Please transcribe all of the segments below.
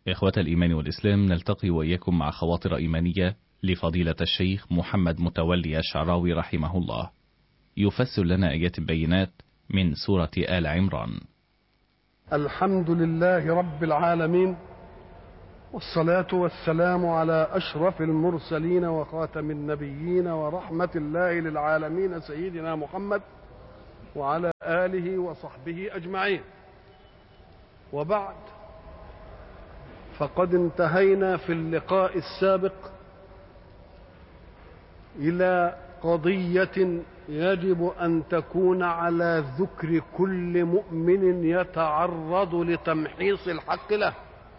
إخوة الإيمان والإسلام نلتقي وإياكم مع خواطر إيمانية لفضيلة الشيخ محمد متولي الشعراوي رحمه الله يفسر لنا آيات البينات من سورة آل عمران الحمد لله رب العالمين والصلاة والسلام على أشرف المرسلين وخاتم النبيين ورحمة الله للعالمين سيدنا محمد وعلى آله وصحبه أجمعين وبعد فقد انتهينا في اللقاء السابق إلى قضية يجب أن تكون على ذكر كل مؤمن يتعرض لتمحيص الحق له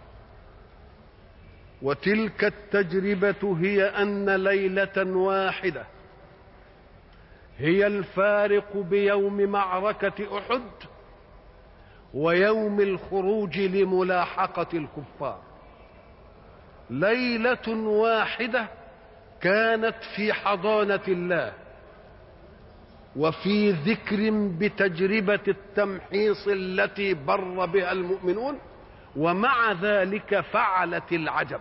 وتلك التجربة هي أن ليلة واحدة هي الفارق بيوم معركة أحد ويوم الخروج لملاحقة الكفار ليلة واحدة كانت في حضانة الله وفي ذكر بتجربة التمحيص التي بر بها المؤمنون ومع ذلك فعلت العجب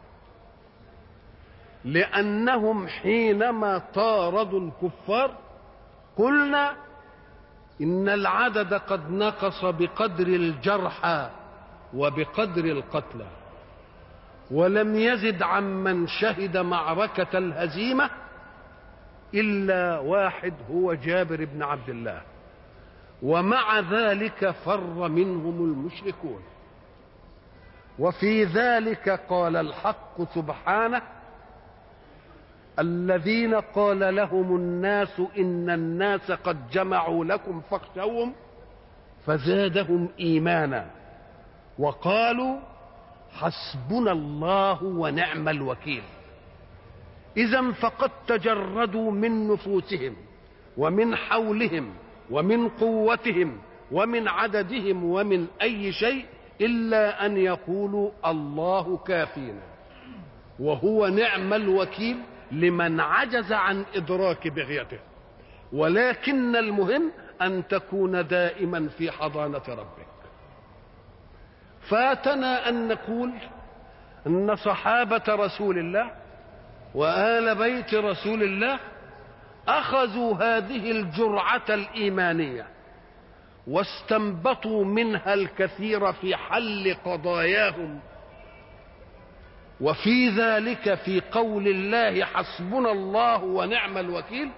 لأنهم حينما طاردوا الكفار قلنا إن العدد قد نقص بقدر الجرحى وبقدر القتلى ولم يزد عمن شهد معركة الهزيمة إلا واحد هو جابر بن عبد الله ومع ذلك فر منهم المشركون وفي ذلك قال الحق سبحانه الذين قال لهم الناس إن الناس قد جمعوا لكم فاخشوهم فزادهم إيمانا وقالوا حسبنا الله ونعم الوكيل إذا فقد تجردوا من نفوسهم ومن حولهم ومن قوتهم ومن عددهم ومن أي شيء إلا أن يقولوا الله كافينا وهو نعم الوكيل لمن عجز عن إدراك بغيته ولكن المهم أن تكون دائما في حضانة ربك فاتنا أن نقول أن صحابة رسول الله وآل بيت رسول الله أخذوا هذه الجرعة الإيمانية واستنبطوا منها الكثير في حل قضاياهم وفي ذلك في قول الله حسبنا الله ونعم الوكيل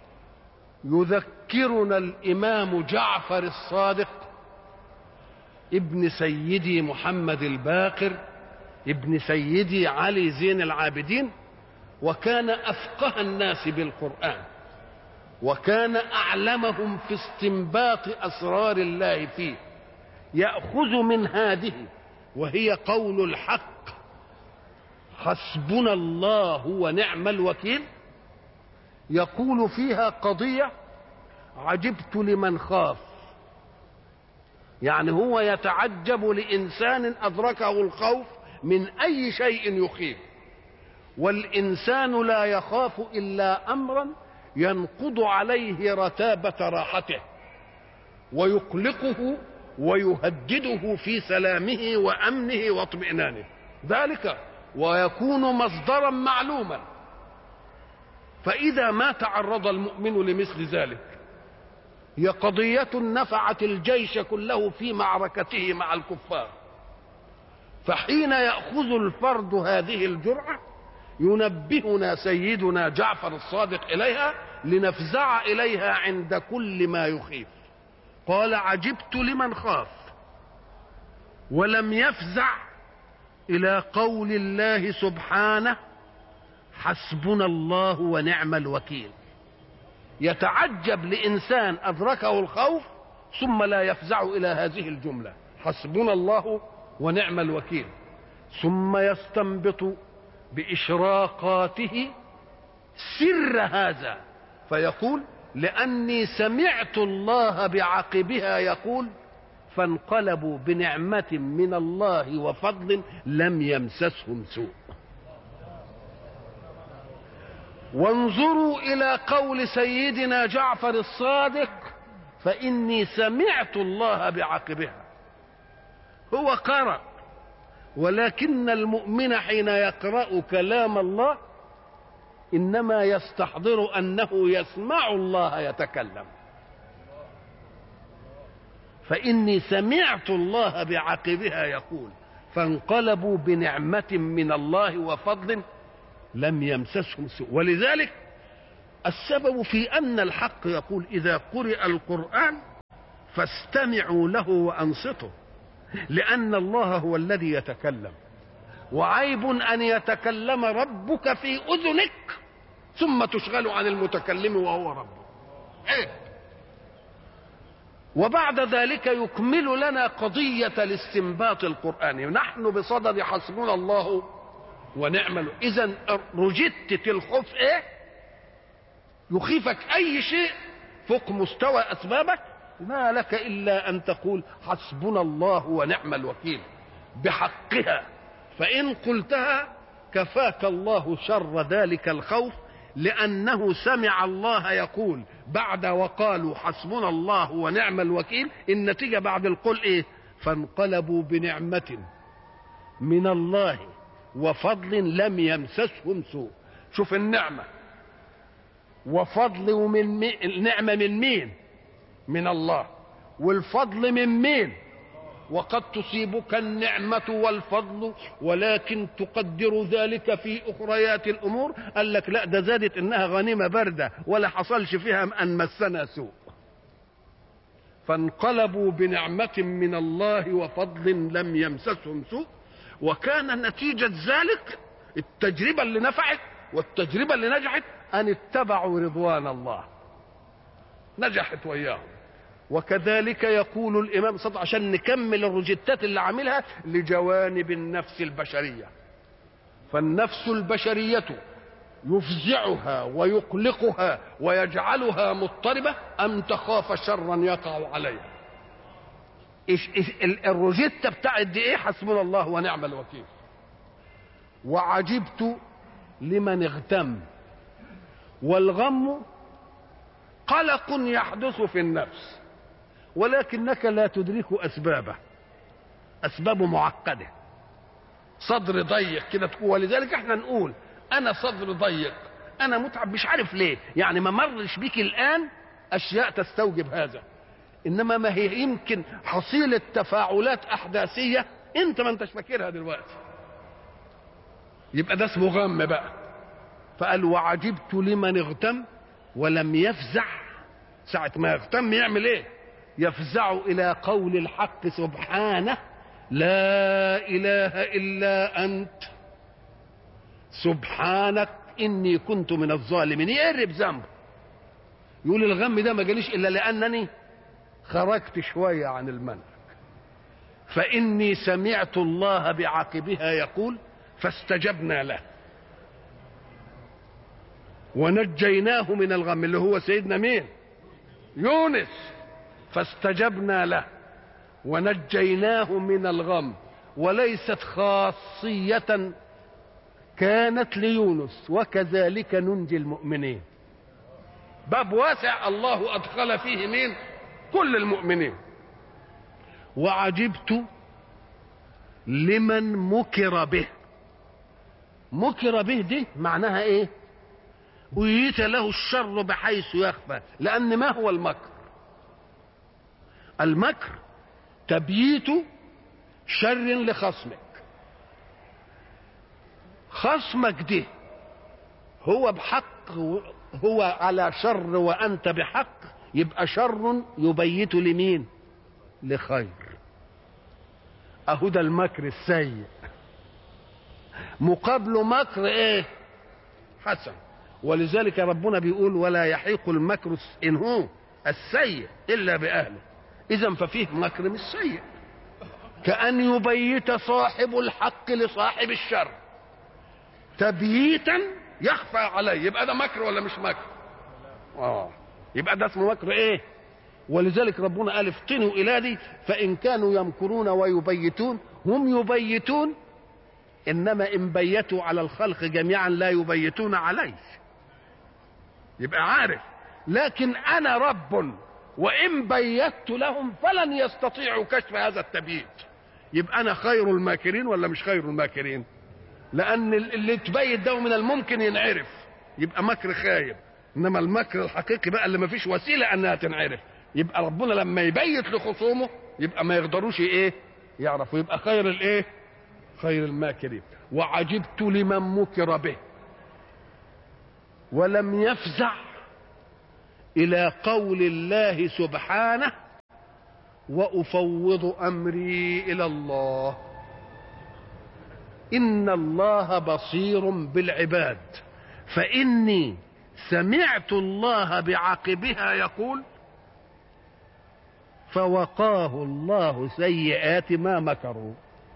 يذكرنا الإمام جعفر الصادق ابن سيدي محمد الباقر ابن سيدي علي زين العابدين وكان افقه الناس بالقران وكان اعلمهم في استنباط اسرار الله فيه ياخذ من هذه وهي قول الحق حسبنا الله ونعم الوكيل يقول فيها قضيه عجبت لمن خاف يعني هو يتعجب لانسان ادركه الخوف من اي شيء يخيف والانسان لا يخاف الا امرا ينقض عليه رتابه راحته ويقلقه ويهدده في سلامه وامنه واطمئنانه ذلك ويكون مصدرا معلوما فاذا ما تعرض المؤمن لمثل ذلك هي قضيه نفعت الجيش كله في معركته مع الكفار فحين ياخذ الفرد هذه الجرعه ينبهنا سيدنا جعفر الصادق اليها لنفزع اليها عند كل ما يخيف قال عجبت لمن خاف ولم يفزع الى قول الله سبحانه حسبنا الله ونعم الوكيل يتعجب لانسان ادركه الخوف ثم لا يفزع الى هذه الجمله حسبنا الله ونعم الوكيل ثم يستنبط بإشراقاته سر هذا فيقول لأني سمعت الله بعقبها يقول فانقلبوا بنعمة من الله وفضل لم يمسسهم سوء وانظروا إلى قول سيدنا جعفر الصادق فإني سمعت الله بعقبها هو قرأ ولكن المؤمن حين يقرأ كلام الله إنما يستحضر أنه يسمع الله يتكلم فإني سمعت الله بعقبها يقول فانقلبوا بنعمة من الله وفضل لم يمسسهم سوء ولذلك السبب في أن الحق يقول إذا قرئ القرآن فاستمعوا له وأنصتوا لأن الله هو الذي يتكلم وعيب أن يتكلم ربك في أذنك ثم تشغل عن المتكلم وهو ربك عيب وبعد ذلك يكمل لنا قضية الاستنباط القرآني نحن بصدد حسبنا الله ونعم إذا رجدت الخوف إيه يخيفك أي شيء فوق مستوى أسبابك ما لك إلا أن تقول حسبنا الله ونعم الوكيل بحقها فإن قلتها كفاك الله شر ذلك الخوف لأنه سمع الله يقول بعد وقالوا حسبنا الله ونعم الوكيل النتيجة بعد القول إيه فانقلبوا بنعمة من الله وفضل لم يمسسهم سوء شوف النعمة وفضل من مي... النعمة من مين من الله والفضل من مين وقد تصيبك النعمة والفضل ولكن تقدر ذلك في أخريات الأمور قال لك لا ده زادت إنها غنيمة باردة ولا حصلش فيها أن مسنا سوء فانقلبوا بنعمة من الله وفضل لم يمسسهم سوء وكان نتيجة ذلك التجربة اللي نفعت والتجربة اللي نجحت أن اتبعوا رضوان الله نجحت وياهم وكذلك يقول الإمام صدق عشان نكمل الروجيتات اللي عاملها لجوانب النفس البشرية فالنفس البشرية يفزعها ويقلقها ويجعلها مضطربة أم تخاف شرا يقع عليها إيش إيش الروجيتا بتاعت دي ايه حسبنا الله ونعم الوكيل وعجبت لمن اغتم والغم قلق يحدث في النفس ولكنك لا تدرك اسبابه اسبابه معقده صدر ضيق كده تقول ولذلك احنا نقول انا صدر ضيق انا متعب مش عارف ليه يعني ما مرش بيك الان اشياء تستوجب هذا انما ما هي يمكن حصيله تفاعلات احداثيه انت ما انتش فاكرها دلوقتي يبقى ده اسمه غم بقى فقال وعجبت لمن اغتم ولم يفزع ساعة ما يغتم يعمل ايه يفزع الى قول الحق سبحانه لا اله الا انت سبحانك اني كنت من الظالمين يقرب ذنبه يقول الغم ده ما جاليش الا لانني خرجت شويه عن المنهج فاني سمعت الله بعقبها يقول فاستجبنا له ونجيناه من الغم اللي هو سيدنا مين يونس فاستجبنا له ونجيناه من الغم وليست خاصية كانت ليونس وكذلك ننجي المؤمنين باب واسع الله أدخل فيه مين كل المؤمنين وعجبت لمن مكر به مكر به دي معناها ايه أيت له الشر بحيث يخفى لأن ما هو المكر المكر تبييت شر لخصمك خصمك ده هو بحق هو على شر وأنت بحق يبقى شر يبيت لمين لخير أهو ده المكر السيء مقابله مكر ايه حسن ولذلك ربنا بيقول ولا يحيق المكر ان هو السيء الا باهله اذا ففيه مكر مش سيء كان يبيت صاحب الحق لصاحب الشر تبييتا يخفى عليه يبقى ده مكر ولا مش مكر اه يبقى ده اسمه مكر ايه ولذلك ربنا قال افتنوا الى دي فان كانوا يمكرون ويبيتون هم يبيتون انما ان بيتوا على الخلق جميعا لا يبيتون عليه يبقى عارف لكن انا رب وان بيت لهم فلن يستطيعوا كشف هذا التبييت يبقى انا خير الماكرين ولا مش خير الماكرين لان اللي تبيت ده من الممكن ينعرف يبقى مكر خايب انما المكر الحقيقي بقى اللي ما فيش وسيله انها تنعرف يبقى ربنا لما يبيت لخصومه يبقى ما يقدروش ايه يعرفوا يبقى خير الايه خير الماكرين وعجبت لمن مكر به ولم يفزع الى قول الله سبحانه وافوض امري الى الله ان الله بصير بالعباد فاني سمعت الله بعقبها يقول فوقاه الله سيئات ما مكروا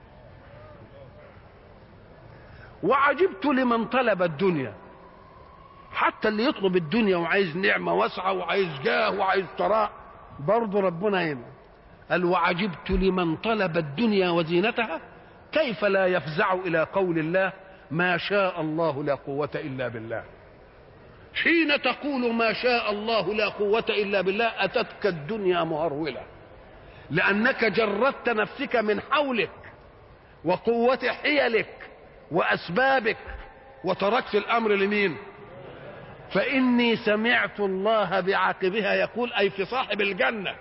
وعجبت لمن طلب الدنيا حتى اللي يطلب الدنيا وعايز نعمه واسعه وعايز جاه وعايز ثراء برضه ربنا هنا قال وعجبت لمن طلب الدنيا وزينتها كيف لا يفزع الى قول الله ما شاء الله لا قوه الا بالله حين تقول ما شاء الله لا قوه الا بالله اتتك الدنيا مهروله لانك جردت نفسك من حولك وقوه حيلك واسبابك وتركت الامر لمين فاني سمعت الله بعاقبها يقول اي في صاحب الجنه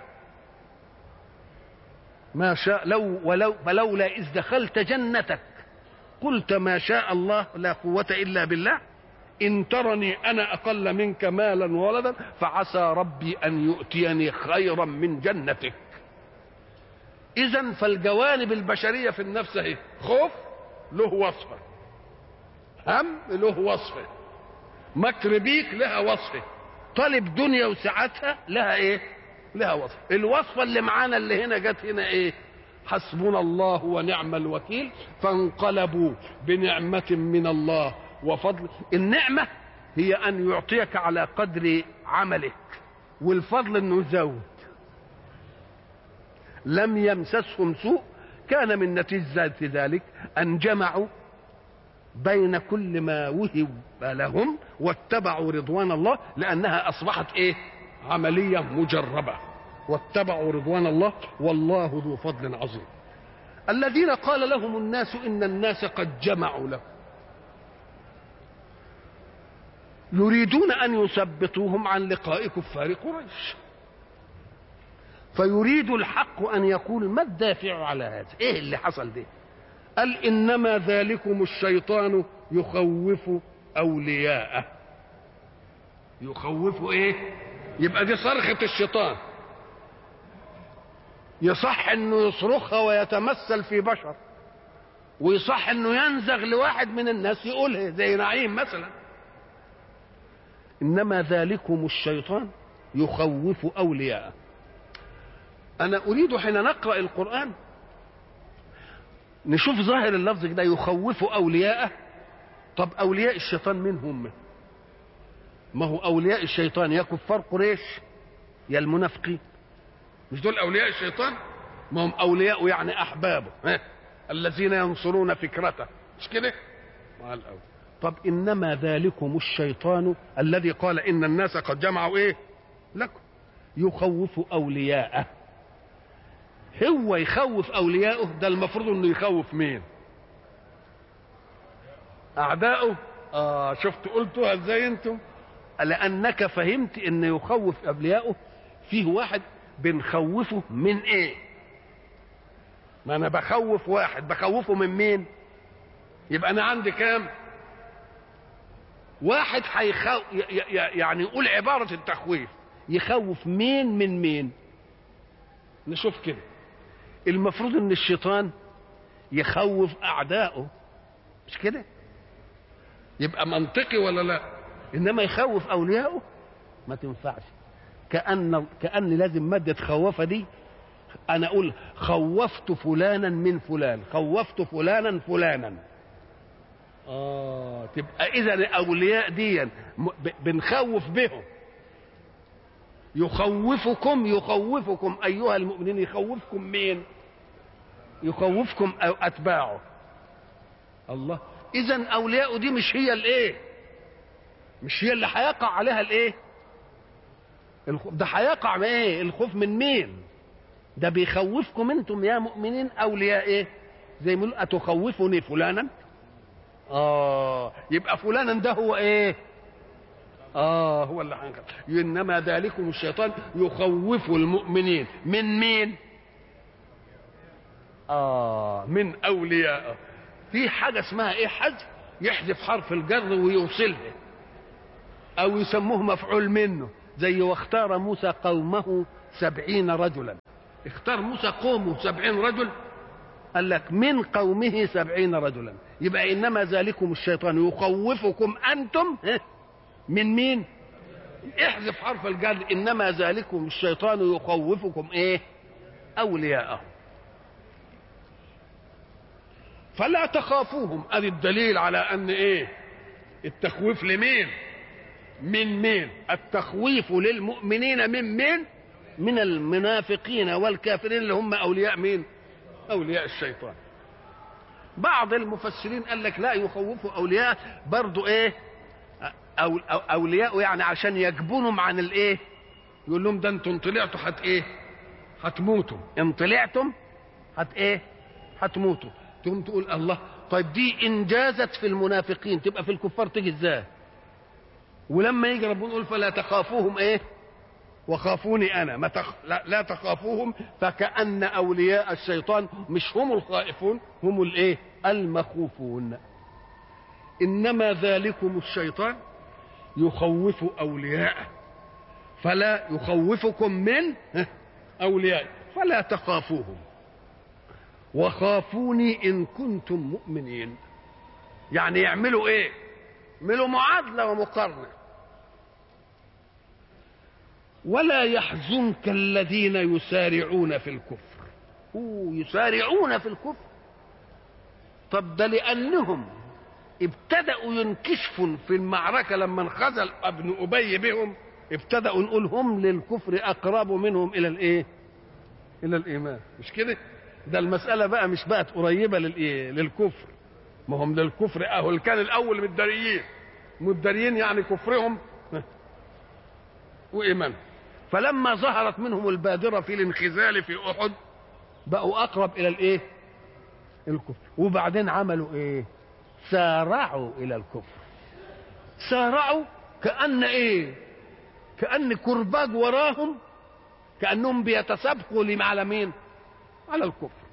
ما شاء لو ولو فلولا اذ دخلت جنتك قلت ما شاء الله لا قوه الا بالله ان ترني انا اقل منك مالا وولدا فعسى ربي ان يؤتيني خيرا من جنتك اذا فالجوانب البشريه في النفس اهي خوف له وصفه هم له وصفه مكر بيك لها وصفه طالب دنيا وسعتها لها ايه لها وصف الوصفه اللي معانا اللي هنا جت هنا ايه حسبنا الله ونعم الوكيل فانقلبوا بنعمه من الله وفضل النعمه هي ان يعطيك على قدر عملك والفضل انه يزود لم يمسسهم سوء كان من نتيجه ذلك ان جمعوا بين كل ما وهب لهم واتبعوا رضوان الله لانها اصبحت ايه عمليه مجربه واتبعوا رضوان الله والله ذو فضل عظيم الذين قال لهم الناس ان الناس قد جمعوا لهم يريدون ان يثبطوهم عن لقاء كفار قريش فيريد الحق ان يقول ما الدافع على هذا ايه اللي حصل ده قال انما ذلكم الشيطان يخوف اولياءه يخوف ايه يبقى دي صرخه الشيطان يصح انه يصرخها ويتمثل في بشر ويصح انه ينزغ لواحد من الناس يقولها زي نعيم مثلا انما ذلكم الشيطان يخوف اولياءه انا اريد حين نقرا القران نشوف ظاهر اللفظ ده يخوف اولياءه طب اولياء الشيطان مين هم ما هو اولياء الشيطان يا كفار قريش يا المنافقين مش دول اولياء الشيطان ما هم اولياء يعني احبابه ها؟ الذين ينصرون فكرته مش كده مع الاول طب انما ذلكم الشيطان الذي قال ان الناس قد جمعوا ايه لكم يخوف اولياءه هو يخوف اولياءه ده المفروض انه يخوف مين اعدائه اه شفت قلتوها ازاي انتم لانك فهمت ان يخوف اولياءه فيه واحد بنخوفه من ايه ما انا بخوف واحد بخوفه من مين يبقى انا عندي كام واحد حيخو يعني يقول عبارة التخويف يخوف مين من مين نشوف كده المفروض ان الشيطان يخوف اعدائه مش كده يبقى منطقي ولا لا انما يخوف اوليائه ما تنفعش كان كان لازم ماده خوفه دي انا اقول خوفت فلانا من فلان خوفت فلانا فلانا اه تبقى اذا الاولياء دي بنخوف بهم يخوفكم يخوفكم ايها المؤمنين يخوفكم مين يخوفكم اتباعه الله اذا اولياء دي مش هي الايه مش هي اللي هيقع عليها الايه ده هيقع ايه الخوف من مين ده بيخوفكم انتم يا مؤمنين اولياء ايه زي ما يقول اتخوفني فلانا اه يبقى فلانا ده هو ايه اه هو اللي حنكر انما ذلكم الشيطان يخوف المؤمنين من مين اه من اولياء في حاجه اسمها ايه حذف يحذف حرف الجر ويوصلها او يسموه مفعول منه زي واختار موسى قومه سبعين رجلا اختار موسى قومه سبعين رجل قال لك من قومه سبعين رجلا يبقى انما ذلكم الشيطان يخوفكم انتم من مين احذف حرف الجر انما ذلكم الشيطان يخوفكم ايه اولياءه فلا تخافوهم ادي الدليل على ان ايه التخويف لمين من مين التخويف للمؤمنين من مين من المنافقين والكافرين اللي هم اولياء مين اولياء الشيطان بعض المفسرين قال لك لا يخوفوا اولياء برضو ايه أو أو اولياء يعني عشان يجبنهم عن الايه يقول لهم ده انتم طلعتوا هت ايه هتموتوا ان طلعتم هت ايه هتموتوا تقوم تقول الله طيب دي ان جازت في المنافقين تبقى في الكفار تيجي ازاي ولما يجي ربنا يقول فلا تخافوهم ايه وخافوني انا ما تخ... لا, لا تخافوهم فكأن اولياء الشيطان مش هم الخائفون هم الايه المخوفون انما ذلكم الشيطان يخوف اولياءه فلا يخوفكم من اولياء فلا تخافوهم وخافوني ان كنتم مؤمنين يعني يعملوا ايه يعملوا معادله ومقارنه ولا يحزنك الذين يسارعون في الكفر أوه يسارعون في الكفر طب ده لانهم ابتدأوا ينكشفوا في المعركة لما انخذل ابن أبي بهم ابتدأوا نقول هم للكفر أقرب منهم إلى الإيه؟ إلى الإيمان مش كده؟ ده المسألة بقى مش بقت قريبة للإيه؟ للكفر ما هم للكفر أهو كان الأول متداريين متداريين يعني كفرهم وإيمانهم فلما ظهرت منهم البادرة في الانخزال في أحد بقوا أقرب إلى الإيه؟ الكفر وبعدين عملوا إيه؟ سارعوا الى الكفر سارعوا كان ايه كان كرباج وراهم كانهم بيتسابقوا على مين على الكفر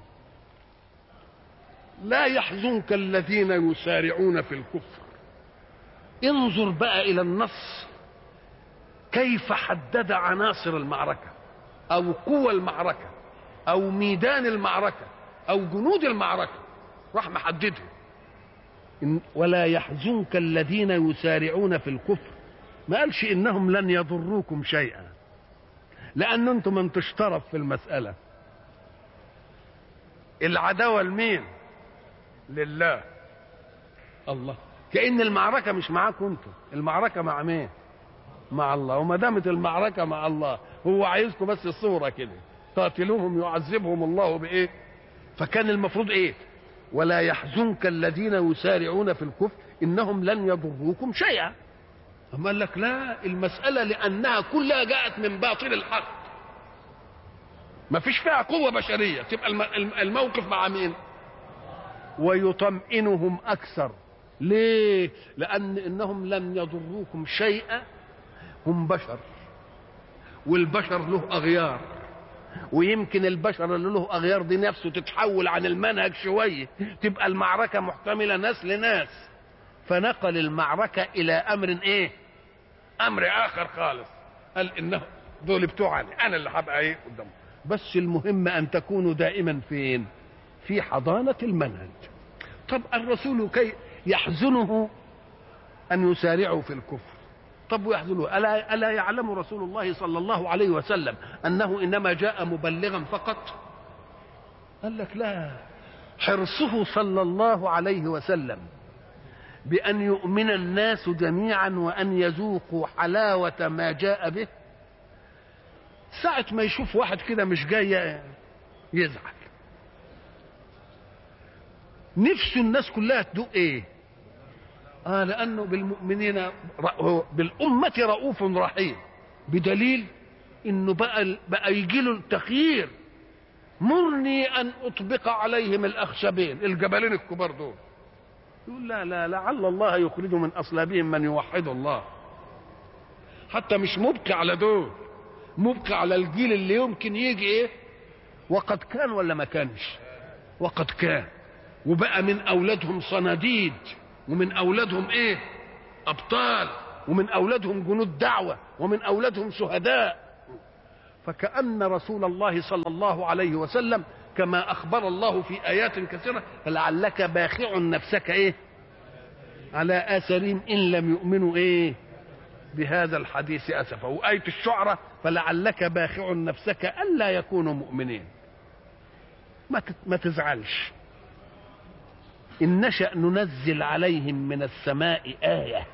لا يحزنك الذين يسارعون في الكفر انظر بقى الى النص كيف حدد عناصر المعركه او قوى المعركه او ميدان المعركه او جنود المعركه راح محددها ولا يحزنك الذين يسارعون في الكفر ما قالش انهم لن يضروكم شيئا لان انتم من تشترف في المساله العداوه لمين لله الله كان المعركه مش معاكم انتم المعركه مع مين مع الله وما دامت المعركه مع الله هو عايزكم بس الصوره كده قاتلوهم يعذبهم الله بايه فكان المفروض ايه ولا يحزنك الذين يسارعون في الكفر انهم لن يضروكم شيئا أما قال لك لا المسألة لأنها كلها جاءت من باطل الحق ما فيش فيها قوة بشرية تبقى الموقف مع مين ويطمئنهم أكثر ليه لأن إنهم لن يضروكم شيئا هم بشر والبشر له أغيار ويمكن البشر اللي له اغيار دي نفسه تتحول عن المنهج شويه تبقى المعركه محتمله ناس لناس فنقل المعركه الى امر ايه امر اخر خالص قال انه دول بتوعني انا اللي هبقى ايه قدامهم بس المهم ان تكونوا دائما فين في حضانه المنهج طب الرسول كي يحزنه ان يسارعوا في الكفر طب ويحزنه ألا, ألا يعلم رسول الله صلى الله عليه وسلم أنه إنما جاء مبلغا فقط قال لك لا حرصه صلى الله عليه وسلم بأن يؤمن الناس جميعا وأن يذوقوا حلاوة ما جاء به ساعة ما يشوف واحد كده مش جاي يزعل نفس الناس كلها تدوق ايه آه لأنه بالمؤمنين بالأمة رؤوف رحيم بدليل إنه بقى بقى يجي له التخيير مرني ان اطبق عليهم الاخشبين الجبلين الكبار دول يقول لا لا لعل الله يخرج من اصلابهم من يوحد الله حتى مش مبقي على دول مبقي على الجيل اللي يمكن يجي ايه وقد كان ولا ما كانش وقد كان وبقى من اولادهم صناديد ومن اولادهم ايه ابطال ومن اولادهم جنود دعوه ومن اولادهم شهداء فكأن رسول الله صلى الله عليه وسلم كما أخبر الله في آيات كثيرة فلعلك باخع نفسك إيه على آثارهم إن لم يؤمنوا إيه بهذا الحديث أسفا وآية الشعرة فلعلك باخع نفسك ألا يكونوا مؤمنين ما ما تزعلش إن نشأ ننزل عليهم من السماء آية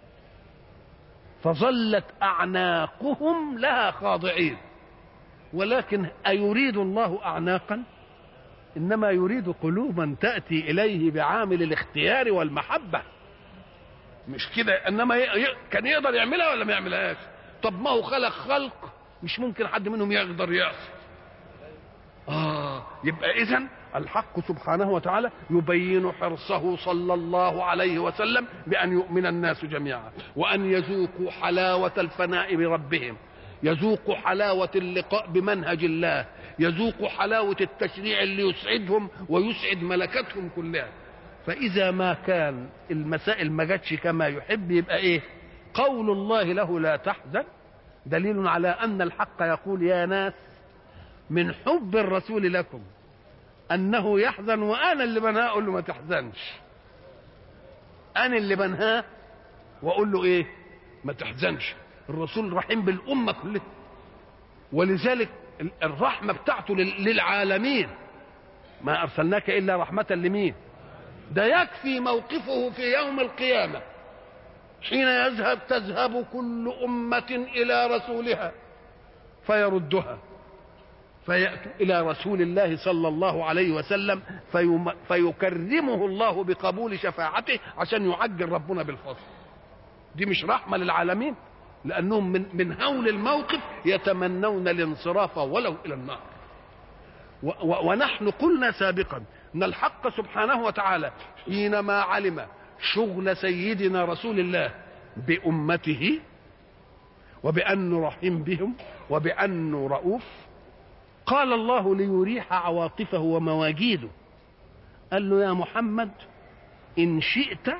فظلت أعناقهم لها خاضعين ولكن أيريد الله أعناقا إنما يريد قلوبا تأتي إليه بعامل الاختيار والمحبة مش كده إنما ي... كان يقدر يعملها ولا ما يعملهاش طب ما هو خلق خلق مش ممكن حد منهم يقدر يعصي آه يبقى إذا الحق سبحانه وتعالى يبين حرصه صلى الله عليه وسلم بأن يؤمن الناس جميعا وأن يذوقوا حلاوة الفناء بربهم يذوقوا حلاوة اللقاء بمنهج الله يذوقوا حلاوة التشريع اللي يسعدهم ويسعد ملكتهم كلها فإذا ما كان المسائل ما جاتش كما يحب يبقى إيه قول الله له لا تحزن دليل على أن الحق يقول يا ناس من حب الرسول لكم أنه يحزن وأنا اللي بنهاه أقول له ما تحزنش أنا اللي بنهاه وأقول له إيه ما تحزنش الرسول رحيم بالأمة كلها ولذلك الرحمة بتاعته للعالمين ما أرسلناك إلا رحمة لمين ده يكفي موقفه في يوم القيامة حين يذهب تذهب كل أمة إلى رسولها فيردها فيأتوا إلى رسول الله صلى الله عليه وسلم فيم فيكرمه الله بقبول شفاعته عشان يعجل ربنا بالفضل دي مش رحمة للعالمين لأنهم من, من هول الموقف يتمنون الانصراف ولو إلى النار و و ونحن قلنا سابقا أن الحق سبحانه وتعالى حينما علم شغل سيدنا رسول الله بأمته وبأنه رحيم بهم وبأنه رؤوف قال الله ليريح عواطفه ومواجيده قال له يا محمد إن شئت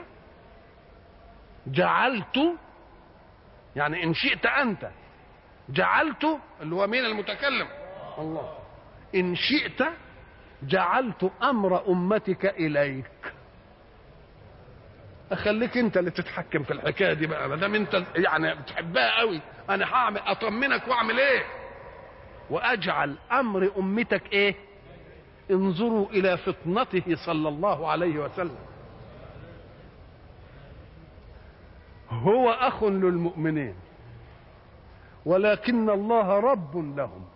جعلت يعني إن شئت أنت جعلت اللي هو مين المتكلم الله إن شئت جعلت أمر أمتك إليك أخليك أنت اللي تتحكم في الحكاية دي بقى ما دام أنت يعني بتحبها قوي أنا هعمل أطمنك وأعمل إيه واجعل امر امتك ايه انظروا الى فطنته صلى الله عليه وسلم هو اخ للمؤمنين ولكن الله رب لهم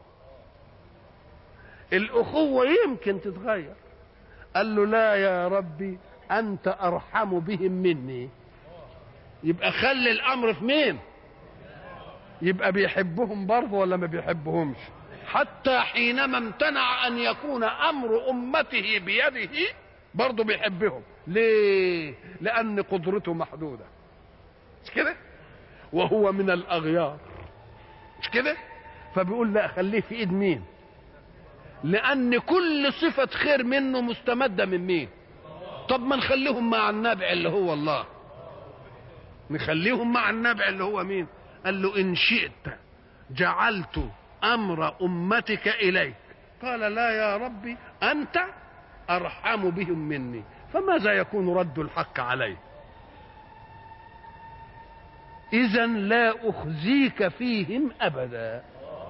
الاخوه يمكن تتغير قال له لا يا ربي انت ارحم بهم مني يبقى خلي الامر في مين يبقى بيحبهم برضه ولا ما بيحبهمش حتى حينما امتنع ان يكون امر امته بيده برضه بيحبهم ليه لان قدرته محدوده مش كده وهو من الاغيار مش كده فبيقول لا خليه في ايد مين لان كل صفه خير منه مستمده من مين طب ما نخليهم مع النبع اللي هو الله نخليهم مع النبع اللي هو مين قال له ان شئت جعلت امر امتك اليك قال لا يا ربي انت ارحم بهم مني فماذا يكون رد الحق عليه اذا لا اخزيك فيهم ابدا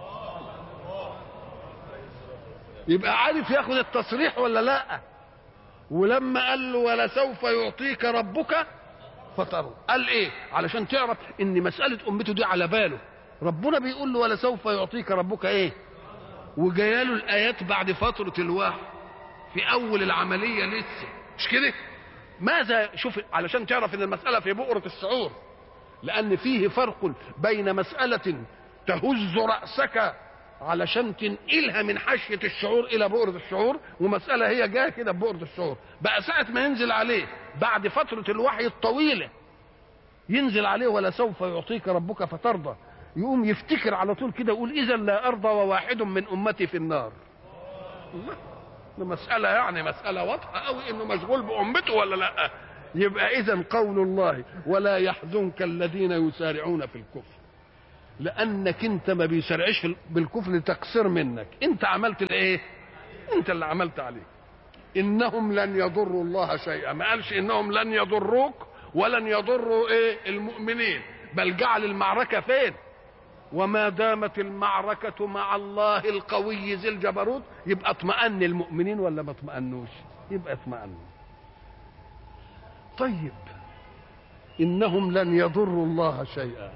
يبقى عارف ياخد التصريح ولا لا ولما قال له ولسوف يعطيك ربك فتروا قال ايه علشان تعرف ان مساله امته دي على باله ربنا بيقول له ولسوف يعطيك ربك ايه وجايله الايات بعد فتره الوحي في اول العمليه لسه مش كده ماذا شوف علشان تعرف ان المساله في بؤره الشعور لان فيه فرق بين مساله تهز راسك علشان تنقلها من حشية الشعور إلى بؤرة الشعور ومسألة هي جاية كده ببؤرة الشعور بقى ساعة ما ينزل عليه بعد فترة الوحي الطويلة ينزل عليه ولا سوف يعطيك ربك فترضى يقوم يفتكر على طول كده يقول إذا لا أرضى وواحد من أمتي في النار الله ده مسألة يعني مسألة واضحة قوي إنه مشغول بأمته ولا لأ يبقى إذا قول الله ولا يحزنك الذين يسارعون في الكفر لانك انت ما بيسرعش بالكفر لتقصير منك انت عملت الايه انت اللي عملت عليه انهم لن يضروا الله شيئا ما قالش انهم لن يضروك ولن يضروا ايه المؤمنين بل جعل المعركه فين وما دامت المعركة مع الله القوي ذي الجبروت يبقى اطمأن المؤمنين ولا ما اطمأنوش يبقى اطمأنوا طيب إنهم لن يضروا الله شيئا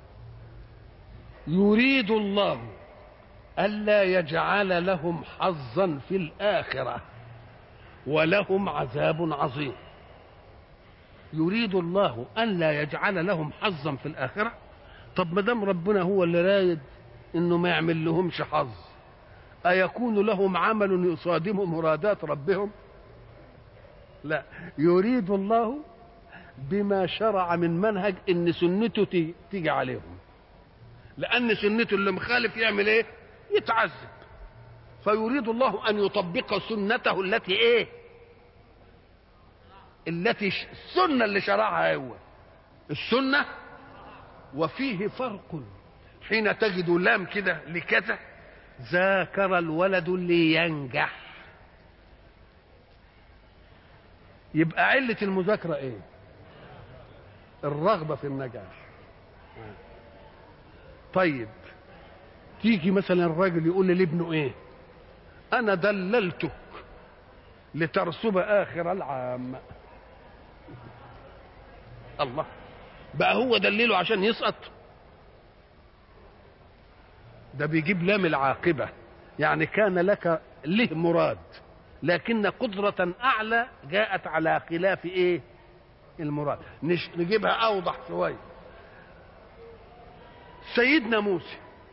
يريد الله ألا يجعل لهم حظا في الآخرة ولهم عذاب عظيم يريد الله أن لا يجعل لهم حظا في الآخرة طب ما دام ربنا هو اللي رايد انه ما يعمل لهمش حظ أيكون لهم عمل يصادم مرادات ربهم لا يريد الله بما شرع من منهج ان سنته تيجي عليهم لان سنته اللي مخالف يعمل ايه يتعذب فيريد الله ان يطبق سنته التي ايه التي السنه اللي شرعها هو السنه وفيه فرق حين تجد لام كده لكذا ذاكر الولد لينجح يبقى علة المذاكرة ايه الرغبة في النجاح طيب تيجي مثلا الراجل يقول لابنه ايه انا دللتك لترسب اخر العام الله بقى هو دلله عشان يسقط ده بيجيب لام العاقبه يعني كان لك له مراد لكن قدرة أعلى جاءت على خلاف إيه؟ المراد نش... نجيبها أوضح شوية سيدنا موسى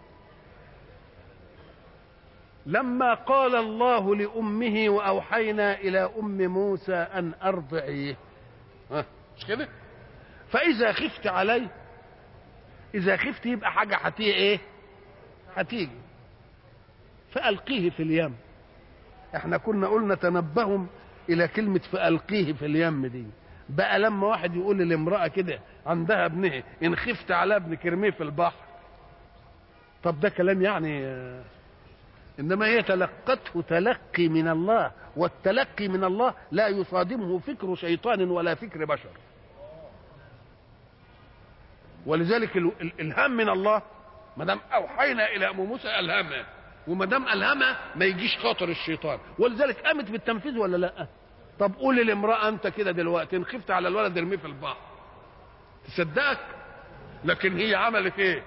لما قال الله لأمه وأوحينا إلى أم موسى أن أرضعيه ها مش كده؟ فإذا خفت عليه إذا خفت يبقى حاجة هتيجي إيه؟ هتيجي فألقيه في اليم احنا كنا قلنا تنبههم الى كلمة فألقيه في اليم دي بقى لما واحد يقول للامرأة كده عندها ابنها ان خفت على ابنك ارميه في البحر طب ده كلام يعني انما هي تلقته تلقي من الله والتلقي من الله لا يصادمه فكر شيطان ولا فكر بشر ولذلك الالهام من الله ما دام اوحينا الى ام موسى الهمها وما دام الهمها ما يجيش خاطر الشيطان ولذلك قامت بالتنفيذ ولا لا طب قول للامراه انت كده دلوقتي ان خفت على الولد ارميه في البحر تصدقك لكن هي عملت ايه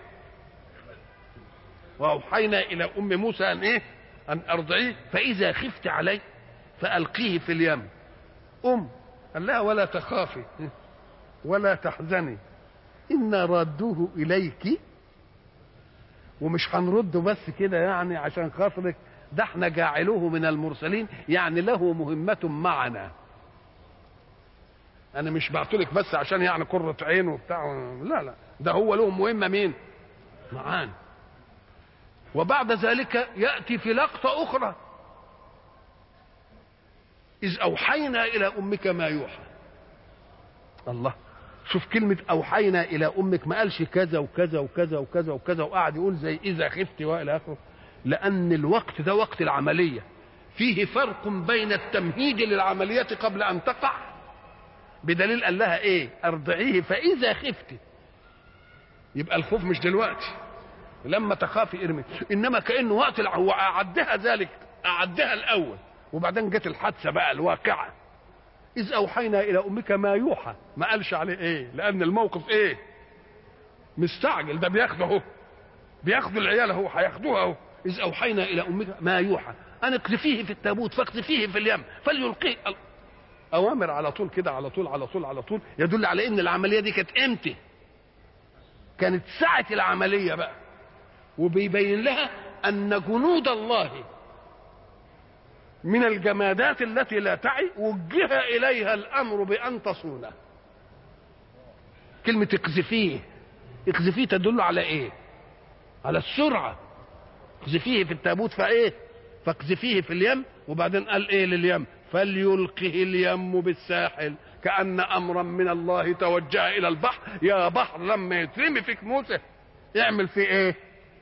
واوحينا الى ام موسى ان ايه ان ارضعيه فاذا خفت عليه فالقيه في اليم ام قال لها ولا تخافي ولا تحزني انا رادوه اليك ومش هنرده بس كده يعني عشان خاطرك ده احنا جاعلوه من المرسلين يعني له مهمة معنا انا مش بعتلك بس عشان يعني قرة عين وبتاع لا لا ده هو له مهمة مين معانا وبعد ذلك يأتي في لقطة أخرى إذ أوحينا إلى أمك ما يوحى الله شوف كلمة أوحينا إلى أمك ما قالش كذا وكذا وكذا وكذا وكذا وقعد يقول زي إذا خفت وإلى آخره لأن الوقت ده وقت العملية فيه فرق بين التمهيد للعملية قبل أن تقع بدليل قال لها إيه أرضعيه فإذا خفت يبقى الخوف مش دلوقتي لما تخافي ارمي إنما كأنه وقت الع... هو أعدها ذلك أعدها الأول وبعدين جت الحادثة بقى الواقعة إذ أوحينا إلى أمك ما يوحى ما قالش عليه إيه لأن الموقف إيه مستعجل ده بياخده أهو بياخدوا العيال أهو هياخدوها أهو إذ أوحينا إلى أمك ما يوحى أن اقذفيه في التابوت فاقذفيه في اليم فليلقيه أوامر على طول كده على طول على طول على طول يدل على إن العملية دي كانت إمتى كانت ساعة العملية بقى وبيبين لها أن جنود الله من الجمادات التي لا تعي وجه إليها الأمر بأن تصونه كلمة اقذفيه اقذفيه تدل على ايه على السرعة اقذفيه في التابوت فايه فاقذفيه في اليم وبعدين قال ايه لليم فليلقه اليم بالساحل كأن أمرا من الله توجه إلى البحر يا بحر لما يترمي فيك موسى يعمل فيه ايه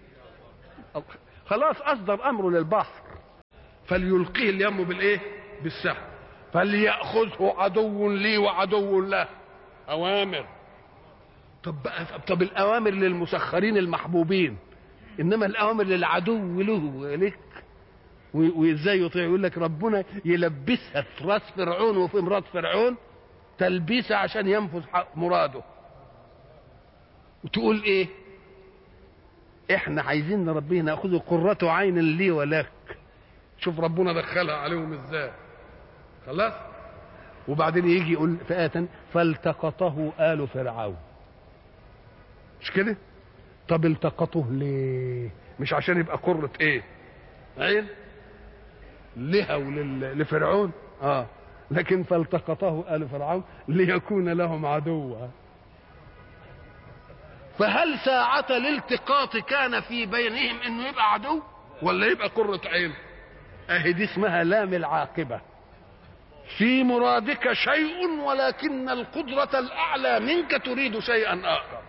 خلاص أصدر أمره للبحر فليلقيه اليم بالايه بالساحل فليأخذه عدو لي وعدو له أوامر طب بقى طب الاوامر للمسخرين المحبوبين انما الاوامر للعدو له ولك وازاي يطيع يقول لك ربنا يلبسها في راس فرعون وفي مرات فرعون تلبيسه عشان ينفذ مراده وتقول ايه احنا عايزين نربيه ناخذه قرة عين لي ولك شوف ربنا دخلها عليهم ازاي خلاص وبعدين يجي يقول فآتا فالتقطه آل فرعون مش كده طب التقطه ليه مش عشان يبقى قرة ايه عين لها ولفرعون اه لكن فالتقطه آل فرعون ليكون لهم عدوا فهل ساعة الالتقاط كان في بينهم انه يبقى عدو ولا يبقى قرة عين اهي دي اسمها لام العاقبة في مرادك شيء ولكن القدرة الأعلى منك تريد شيئا آخر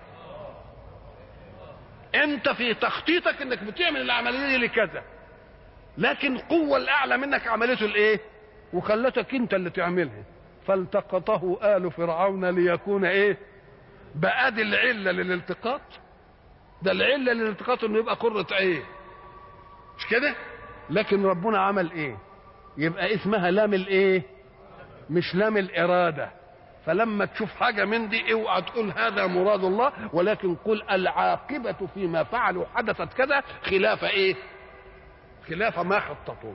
انت في تخطيطك انك بتعمل العمليه دي لكذا لكن القوه الاعلى منك عملته الايه وخلتك انت اللي تعملها فالتقطه ال فرعون ليكون ايه بقى دي العله للالتقاط ده العله للالتقاط انه يبقى قره عين مش كده لكن ربنا عمل ايه يبقى اسمها لام الايه مش لام الاراده فلما تشوف حاجه من دي اوعى تقول هذا مراد الله ولكن قل العاقبه فيما فعلوا حدثت كذا خلاف ايه خلاف ما خططوا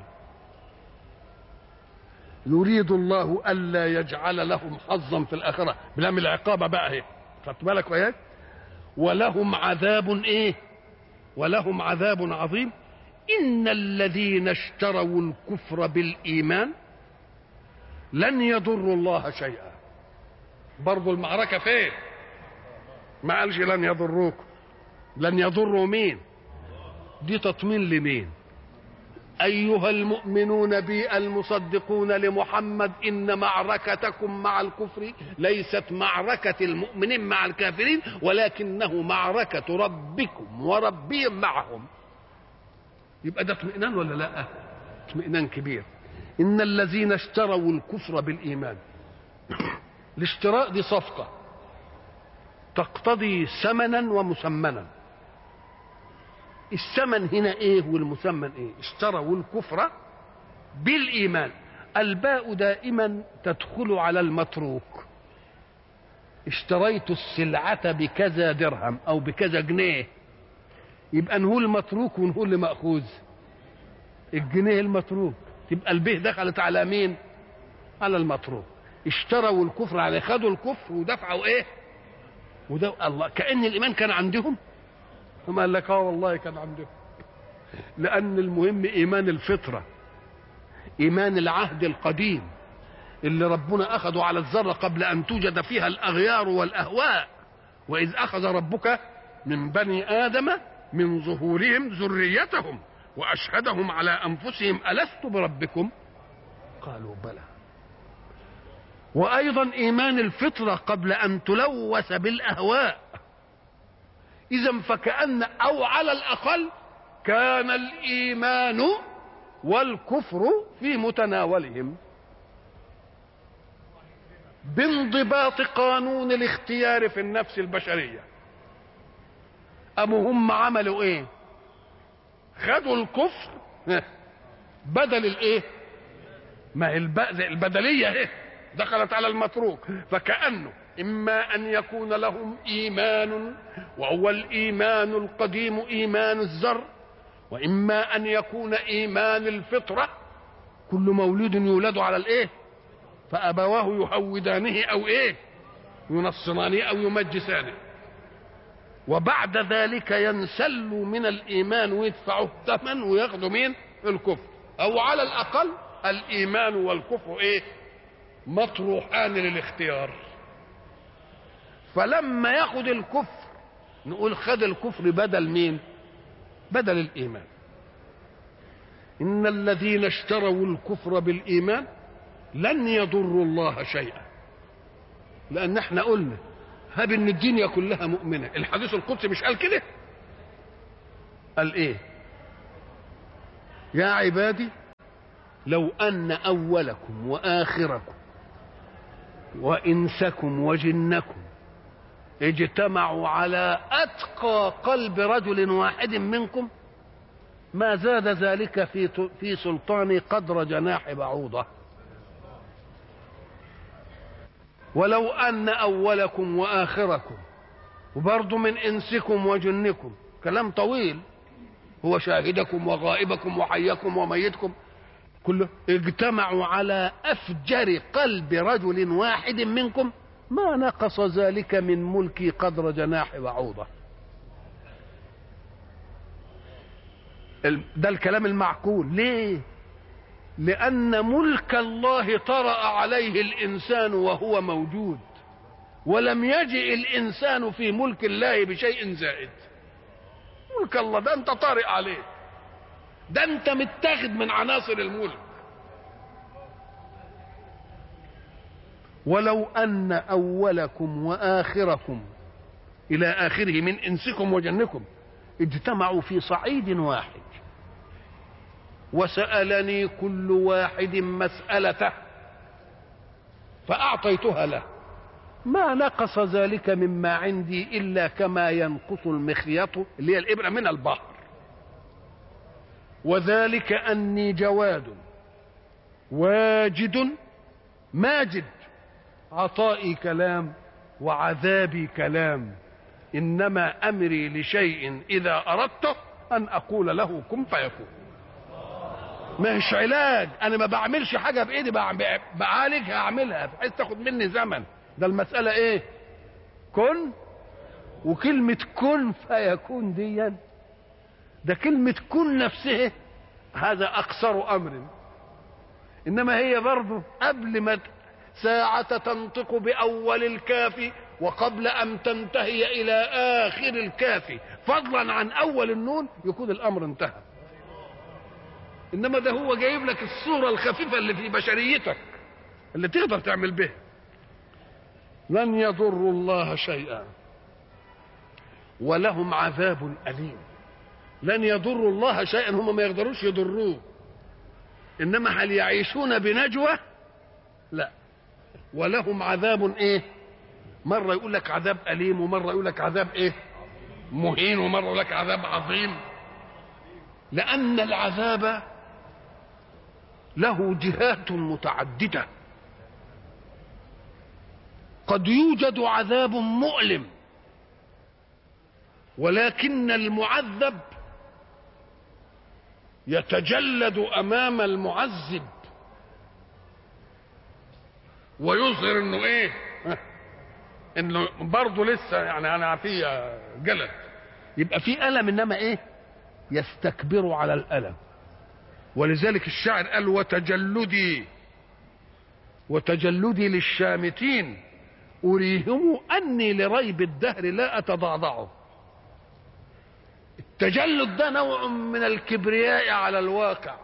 يريد الله الا يجعل لهم حظا في الاخره بلام العقابه بقى اهي خدت بالك وياك ولهم عذاب ايه ولهم عذاب عظيم ان الذين اشتروا الكفر بالايمان لن يضروا الله شيئا برضو المعركة فين ما قالش لن يضروكم لن يضروا مين دي تطمين لمين أيها المؤمنون بي المصدقون لمحمد إن معركتكم مع الكفر ليست معركة المؤمنين مع الكافرين ولكنه معركة ربكم وربهم معهم يبقى ده اطمئنان ولا لا اطمئنان كبير إن الذين اشتروا الكفر بالإيمان الاشتراء دي صفقة تقتضي ثمنا ومسمنا الثمن هنا ايه والمسمن ايه اشتروا الكفر بالايمان الباء دائما تدخل على المتروك اشتريت السلعة بكذا درهم او بكذا جنيه يبقى نقول متروك ونقول مأخوذ الجنيه المتروك تبقى البه دخلت على مين على المتروك اشتروا الكفر على خدوا الكفر ودفعوا ايه وده الله كأن الإيمان كان عندهم ثم قال لك اه والله كان عندهم لأن المهم إيمان الفطرة إيمان العهد القديم اللي ربنا أخذه على الذرة قبل أن توجد فيها الأغيار والأهواء وإذ أخذ ربك من بني آدم من ظهورهم ذريتهم وأشهدهم على أنفسهم ألست بربكم قالوا بلى وايضا ايمان الفطره قبل ان تلوث بالاهواء اذا فكان او على الاقل كان الايمان والكفر في متناولهم بانضباط قانون الاختيار في النفس البشريه أم هم عملوا ايه خدوا الكفر بدل الايه ما البدليه ايه دخلت على المتروك فكأنه إما أن يكون لهم إيمان وهو الإيمان القديم إيمان الزر وإما أن يكون إيمان الفطرة كل مولود يولد على الإيه فأبواه يهودانه أو إيه ينصرانه أو يمجسانه وبعد ذلك ينسلوا من الايمان ويدفعوا الثمن وياخذوا مين الكفر او على الاقل الايمان والكفر ايه مطروحان للاختيار فلما ياخد الكفر نقول خد الكفر بدل مين بدل الايمان ان الذين اشتروا الكفر بالايمان لن يضروا الله شيئا لان احنا قلنا هب ان الدنيا كلها مؤمنه الحديث القدسي مش قال كده قال ايه يا عبادي لو ان اولكم واخركم وانسكم وجنكم اجتمعوا على اتقى قلب رجل واحد منكم ما زاد ذلك في في سلطاني قدر جناح بعوضه ولو ان اولكم واخركم وبرضه من انسكم وجنكم كلام طويل هو شاهدكم وغائبكم وحيكم وميتكم كله اجتمعوا على افجر قلب رجل واحد منكم ما نقص ذلك من ملكي قدر جناح بعوضه ده الكلام المعقول ليه لأن ملك الله طرأ عليه الإنسان وهو موجود ولم يجئ الإنسان في ملك الله بشيء زائد ملك الله ده أنت طارئ عليه ده أنت متاخد من عناصر الملك ولو أن أولكم وآخركم إلى آخره من إنسكم وجنكم اجتمعوا في صعيد واحد وسألني كل واحد مسألته فأعطيتها له ما نقص ذلك مما عندي إلا كما ينقص المخيط اللي هي الإبرة من البحر وذلك أني جواد واجد ماجد عطائي كلام وعذابي كلام إنما أمري لشيء إذا أردته أن أقول له كن فيكون مش علاج انا ما بعملش حاجه بايدي بعالج هعملها بحيث تاخد مني زمن ده المساله ايه كن وكلمه كن فيكون ديا ده كلمه كن نفسها هذا اقصر امر انما هي برضه قبل ما ساعة تنطق بأول الكاف وقبل أن تنتهي إلى آخر الكاف فضلا عن أول النون يكون الأمر انتهى انما ده هو جايب لك الصوره الخفيفه اللي في بشريتك اللي تقدر تعمل بها لن يضروا الله شيئا ولهم عذاب اليم لن يضروا الله شيئا هم ما يقدروش يضروه انما هل يعيشون بنجوى لا ولهم عذاب ايه مره يقول لك عذاب اليم ومره يقول لك عذاب ايه مهين ومره يقول لك عذاب عظيم لان العذاب له جهات متعدده قد يوجد عذاب مؤلم ولكن المعذب يتجلد امام المعذب ويظهر انه ايه انه برضه لسه يعني انا في جلد يبقى في الم انما ايه يستكبر على الالم ولذلك الشاعر قال وتجلدي وتجلدي للشامتين أريهم أني لريب الدهر لا أتضعضعه التجلد ده نوع من الكبرياء على الواقع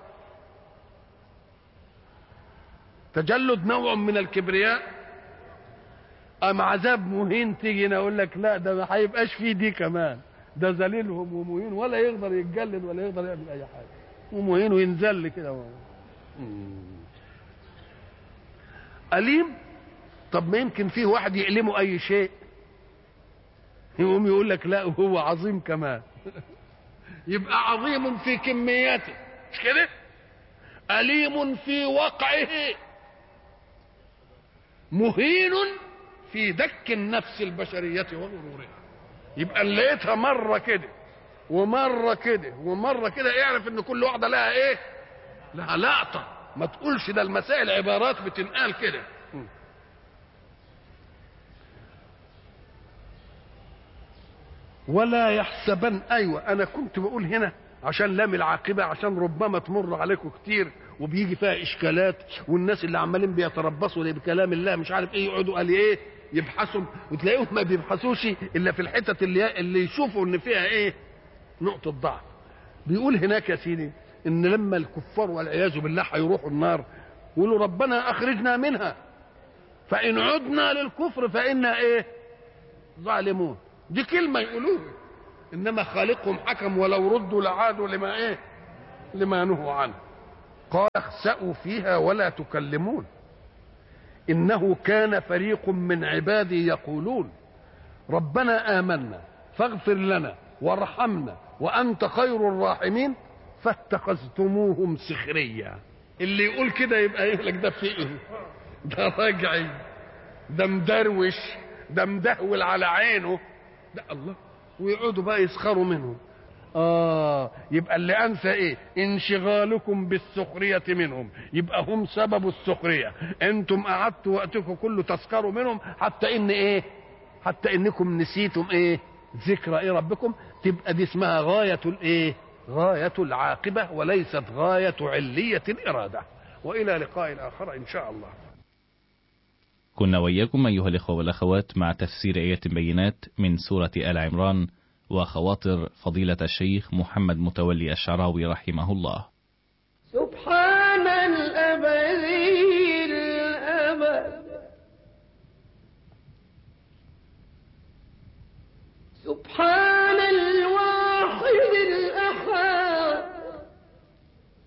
تجلد نوع من الكبرياء أم عذاب مهين تيجي أقول لك لا ده ما هيبقاش فيه دي كمان ده ذليلهم ومهين ولا يقدر يتجلد ولا يقدر يعمل أي حاجة ومهين وينزل كده أليم طب ما يمكن فيه واحد يألمه أي شيء يقوم يقول لك لا وهو عظيم كمان يبقى عظيم في كمياته مش كده أليم في وقعه مهين في دك النفس البشرية وغرورها يبقى لقيتها مرة كده ومرة كده ومرة كده اعرف ان كل واحدة لها ايه لها لقطة ما تقولش ده المسائل عبارات بتنقال كده ولا يحسبن ايوه انا كنت بقول هنا عشان لام العاقبه عشان ربما تمر عليكم كتير وبيجي فيها اشكالات والناس اللي عمالين بيتربصوا بكلام الله مش عارف ايه يقعدوا قال ايه يبحثوا وتلاقيهم ما بيبحثوش الا في الحتت اللي اللي يشوفوا ان فيها ايه نقطه ضعف بيقول هناك يا سيدي ان لما الكفار والعياذ بالله هيروحوا النار يقولوا ربنا اخرجنا منها فان عدنا للكفر فانا ايه ظالمون دي كلمه يقولوها انما خالقهم حكم ولو ردوا لعادوا لما ايه لما نهوا عنه قال اخسأوا فيها ولا تكلمون انه كان فريق من عبادي يقولون ربنا امنا فاغفر لنا وارحمنا وانت خير الراحمين فاتخذتموهم سخريا اللي يقول كده يبقى يقول لك ده في ايه ده راجعي ده مدروش ده مدهول على عينه ده الله ويقعدوا بقى يسخروا منهم آه يبقى اللي أنسى إيه؟ انشغالكم بالسخرية منهم، يبقى هم سبب السخرية، أنتم قعدتوا وقتكم كله تسخروا منهم حتى إن إيه؟ حتى إنكم نسيتم إيه؟ ذكر إيه ربكم؟ تبقى دي اسمها غاية الإيه؟ غاية العاقبة وليست غاية علية الإرادة. وإلى لقاء آخر إن شاء الله. كنا وإياكم أيها الإخوة والأخوات مع تفسير آيات بينات من سورة آل عمران وخواطر فضيلة الشيخ محمد متولي الشعراوي رحمه الله سبحان الأبدي الأبد سبحان